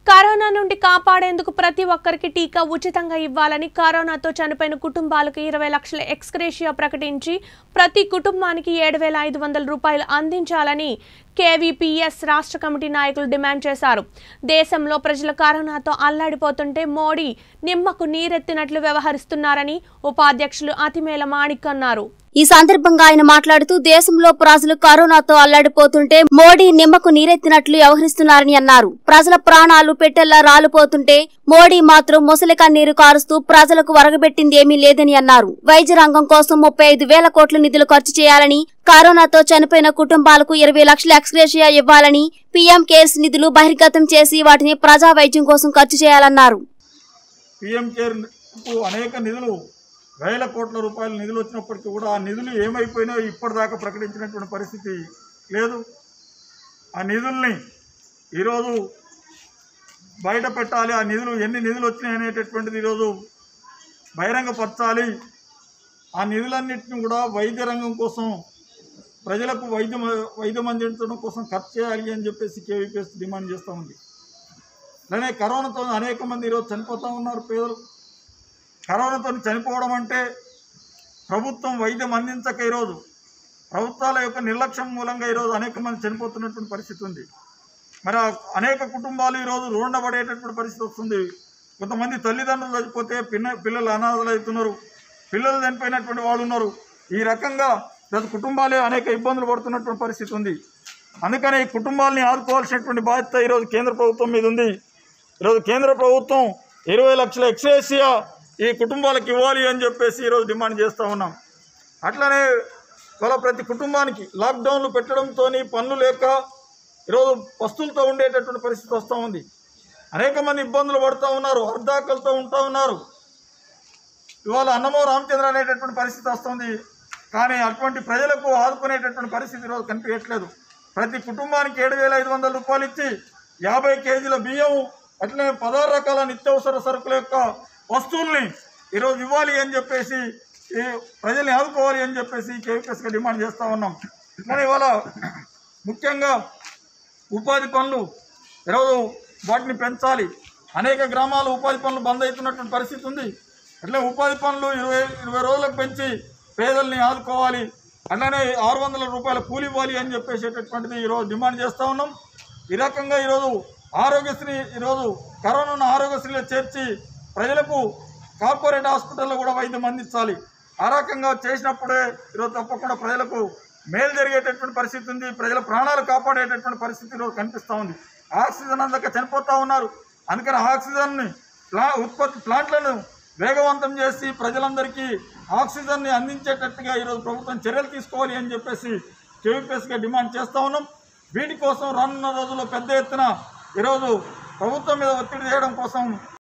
corona నుండి కాపాడేందుకు ప్రతి ఒక్కరికి టీకా ఉచితంగా ఇవ్వాలని కరోనాతో చనిపోయిన కుటుంబాలకు ఇరవై లక్షల ఎక్స్గ్రేషియా ప్రకటించి ప్రతి కుటుంబానికి ఏడు వేల ఐదు వందల రూపాయలు అందించాలని కేవీపీఎస్ రాష్ట్ర కమిటీ నాయకులు డిమాండ్ చేశారు దేశంలో ప్రజలు కరోనాతో అల్లాడిపోతుంటే మోడీ నిమ్మకు నీరెత్తినట్లు వ్యవహరిస్తున్నారని ఉపాధ్యక్షులు అతిమేల మాణిక్ అన్నారు ఈ సందర్భంగా ఆయన మాట్లాడుతూ దేశంలో ప్రజలు కరోనాతో అల్లాడిపోతుంటే మోడీ నిమ్మకు నీరెత్తినట్లు వ్యవహరిస్తున్నారని అన్నారు ప్రజల ప్రాణాలు పెట్టెల్లా రాలిపోతుంటే మోడీ మాత్రం ముసలి కన్నీరు కారుస్తూ ప్రజలకు వరగబెట్టింది ఏమీ లేదని అన్నారు వైద్య రంగం కోసం ముప్పై ఐదు వేల కోట్ల నిధులు ఖర్చు చేయాలని కరోనాతో చనిపోయిన కుటుంబాలకు ఇరవై లక్షల ఎక్స్గ్రేషియా ఇవ్వాలని పీఎం కేర్స్ నిధులు బహిర్గతం చేసి వాటిని ప్రజా వైద్యం కోసం ఖర్చు చేయాలన్నారు పిఎం కేర్కు అనేక నిధులు వేల కోట్ల రూపాయల నిధులు వచ్చినప్పటికీ కూడా ఆ నిధులు ఏమైపోయినాయో ఇప్పటిదాకా ప్రకటించినటువంటి పరిస్థితి లేదు ఆ నిధుల్ని ఈరోజు బయట పెట్టాలి ఆ నిధులు ఎన్ని నిధులు వచ్చినాయి అనేటటువంటిది ఈరోజు బహిరంగపరచాలి ఆ నిధులన్నింటినీ కూడా వైద్య రంగం కోసం ప్రజలకు వైద్యం వైద్యం అందించడం కోసం ఖర్చు చేయాలి అని చెప్పేసి కేవీపీఎస్ డిమాండ్ చేస్తూ ఉంది అలానే కరోనాతో అనేక మంది ఈరోజు చనిపోతూ ఉన్నారు పేదలు కరోనాతో చనిపోవడం అంటే ప్రభుత్వం వైద్యం అందించక ఈరోజు ప్రభుత్వాల యొక్క నిర్లక్ష్యం మూలంగా ఈరోజు అనేక మంది చనిపోతున్నటువంటి పరిస్థితి ఉంది మరి ఆ అనేక కుటుంబాలు ఈరోజు రోడ్న పడేటటువంటి పరిస్థితి వస్తుంది కొంతమంది తల్లిదండ్రులు చనిపోతే పిన్న పిల్లలు అనాథలు అవుతున్నారు పిల్లలు చనిపోయినటువంటి వాళ్ళు ఉన్నారు ఈ రకంగా ఈరోజు కుటుంబాలే అనేక ఇబ్బందులు పడుతున్నటువంటి పరిస్థితి ఉంది అందుకని ఈ కుటుంబాలని ఆదుకోవాల్సినటువంటి బాధ్యత ఈరోజు కేంద్ర ప్రభుత్వం మీద ఉంది ఈరోజు కేంద్ర ప్రభుత్వం ఇరవై లక్షల ఎక్సేసియా ఈ కుటుంబాలకు ఇవ్వాలి అని చెప్పేసి ఈరోజు డిమాండ్ చేస్తూ ఉన్నాం అట్లనే వాళ్ళ ప్రతి కుటుంబానికి లాక్డౌన్లు పెట్టడంతో పనులు లేక ఈరోజు వస్తువులతో ఉండేటటువంటి పరిస్థితి వస్తూ ఉంది అనేక మంది ఇబ్బందులు పడుతూ ఉన్నారు అర్ధాకలతో ఉంటూ ఉన్నారు ఇవాళ అన్నమో రామచంద్ర అనేటటువంటి పరిస్థితి వస్తుంది కానీ అటువంటి ప్రజలకు ఆదుకునేటటువంటి పరిస్థితి ఈరోజు కనిపించట్లేదు ప్రతి కుటుంబానికి ఏడు వేల ఐదు వందల రూపాయలు ఇచ్చి యాభై కేజీల బియ్యం అట్లనే పదహారు రకాల నిత్యావసర సరుకుల యొక్క వస్తువుల్ని ఈరోజు ఇవ్వాలి అని చెప్పేసి ఈ ప్రజల్ని ఆదుకోవాలి అని చెప్పేసి కేవీపీఎస్గా డిమాండ్ చేస్తూ ఉన్నాం కానీ ఇవాళ ముఖ్యంగా ఉపాధి పనులు ఈరోజు వాటిని పెంచాలి అనేక గ్రామాలు ఉపాధి పనులు బంద్ అవుతున్నటువంటి పరిస్థితి ఉంది అట్లే ఉపాధి పనులు ఇరవై ఇరవై రోజులకు పెంచి పేదల్ని ఆదుకోవాలి అట్లనే ఆరు వందల రూపాయల కూలి ఇవ్వాలి అని చెప్పేసేటటువంటిది ఈరోజు డిమాండ్ చేస్తూ ఉన్నాం ఈ రకంగా ఈరోజు ఆరోగ్యశ్రీ ఈరోజు కరోనాను ఆరోగ్యశ్రీలో చేర్చి ప్రజలకు కార్పొరేట్ హాస్పిటల్లో కూడా వైద్యం అందించాలి ఆ రకంగా చేసినప్పుడే ఈరోజు తప్పకుండా ప్రజలకు మేలు జరిగేటటువంటి పరిస్థితి ఉంది ప్రజల ప్రాణాలు కాపాడేటటువంటి పరిస్థితి ఈరోజు కనిపిస్తూ ఉంది ఆక్సిజన్ అందక చనిపోతూ ఉన్నారు అందుకని ఆక్సిజన్ని ప్లా ఉత్పత్తి ప్లాంట్లను వేగవంతం చేసి ప్రజలందరికీ ఆక్సిజన్ని అందించేటట్టుగా ఈరోజు ప్రభుత్వం చర్యలు తీసుకోవాలి అని చెప్పేసి కేవీపీఎస్గా డిమాండ్ చేస్తూ ఉన్నాం వీటి కోసం రానున్న రోజుల్లో పెద్ద ఎత్తున ఈరోజు ప్రభుత్వం మీద ఒత్తిడి చేయడం కోసం